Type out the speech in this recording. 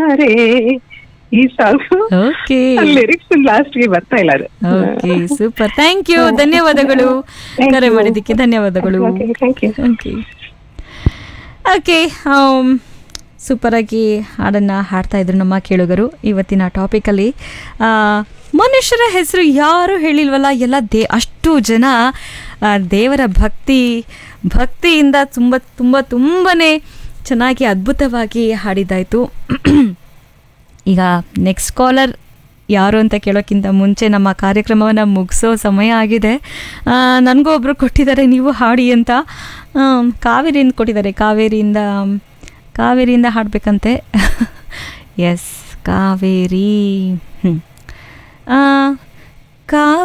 ಬಾರೆ ಈ song okay lyrics last ಗೆ ಬರ್ತಾ ಇಲ್ಲ ಅದು ಓಕೆ ಸೂಪರ್ ಥ್ಯಾಂಕ್ ಯು ಧನ್ಯವಾದಗಳು Thank ಕರೆ you. ಮಾಡಿದ್ದಕ್ಕೆ ಧನ್ಯವಾದಗಳು thank you okay okay super ಆಗಿ ಹಾಡನ್ನು ಹಾಡ್ತಾ ಇದ್ರು ನಮ್ಮ ಕೇಳುಗರು ಇವತ್ತಿನ ಟಾಪಿಕಲ್ಲಿ ಆ, ಮನುಷ್ಯರ ಹೆಸರು ಯಾರು ಹೇಳಿಲ್ವಲ್ಲ ಎಲ್ಲ ದೇ ಅಷ್ಟು ಜನ ಆ, ದೇವರ ಭಕ್ತಿ ಭಕ್ತಿಯಿಂದ ತುಂಬ ತುಂಬ ತುಂಬನೇ ಚೆನ್ನಾಗಿ ಅದ್ಭುತವಾಗಿ ಹಾಡಿದ್ದಾಯಿತು ಈಗ ನೆಕ್ಸ್ಟ್ ಕಾಲರ್ ಯಾರು ಅಂತ ಕೇಳೋಕ್ಕಿಂತ ಮುಂಚೆ ನಮ್ಮ ಕಾರ್ಯಕ್ರಮವನ್ನು ಮುಗಿಸೋ ಸಮಯ ಆಗಿದೆ ಆ, ನನಗೂ ಒಬ್ಬರು ಕೊಟ್ಟಿದ್ದಾರೆ ನೀವು ಹಾಡಿ ಅಂತ ಆಮ್, ಕಾವೇರಿಯಿಂದ ಕೊಟ್ಟಿದ್ದಾರೆ ಕಾವೇರಿಯಿಂದ ಕಾವೇರಿಯಿಂದ ಹಾಡಬೇಕಂತೆ ಎಸ್ ಕಾವೇರಿ ಹ್ಞೂ ಕಾವೇರಿ